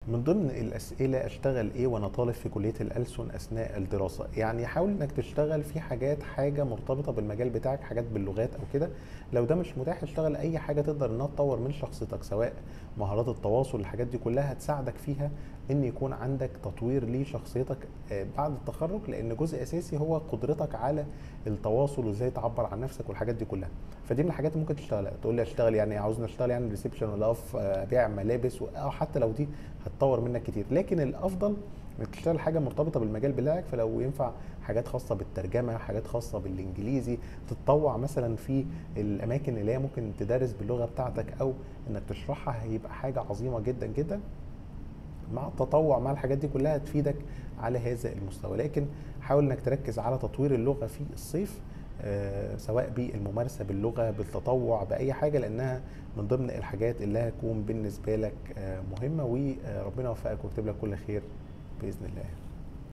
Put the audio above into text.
من ضمن الاسئله اشتغل ايه وانا طالب في كليه الألسن اثناء الدراسه يعني حاول انك تشتغل في حاجات حاجه مرتبطه بالمجال بتاعك حاجات باللغات او كده لو ده مش متاح اشتغل اي حاجه تقدر انها تطور من شخصيتك سواء مهارات التواصل الحاجات دي كلها هتساعدك فيها ان يكون عندك تطوير لشخصيتك آه، بعد التخرج لان جزء اساسي هو قدرتك على التواصل وازاي تعبر عن نفسك والحاجات دي كلها فدي من الحاجات اللي ممكن تشتغلها تقول لي اشتغل يعني عاوزني اشتغل يعني ريسبشن ولا اقف آه، ابيع ملابس او حتى لو دي هتطور منك كتير لكن الافضل انك تشتغل حاجه مرتبطه بالمجال بتاعك فلو ينفع حاجات خاصه بالترجمه حاجات خاصه بالانجليزي تتطوع مثلا في الاماكن اللي هي ممكن تدرس باللغه بتاعتك او انك تشرحها هيبقى حاجه عظيمه جدا جدا مع التطوع مع الحاجات دي كلها تفيدك على هذا المستوى لكن حاول انك تركز على تطوير اللغه في الصيف آه، سواء بالممارسه باللغه بالتطوع باي حاجه لانها من ضمن الحاجات اللي هتكون بالنسبه لك آه، مهمه وربنا يوفقك ويكتب لك كل خير باذن الله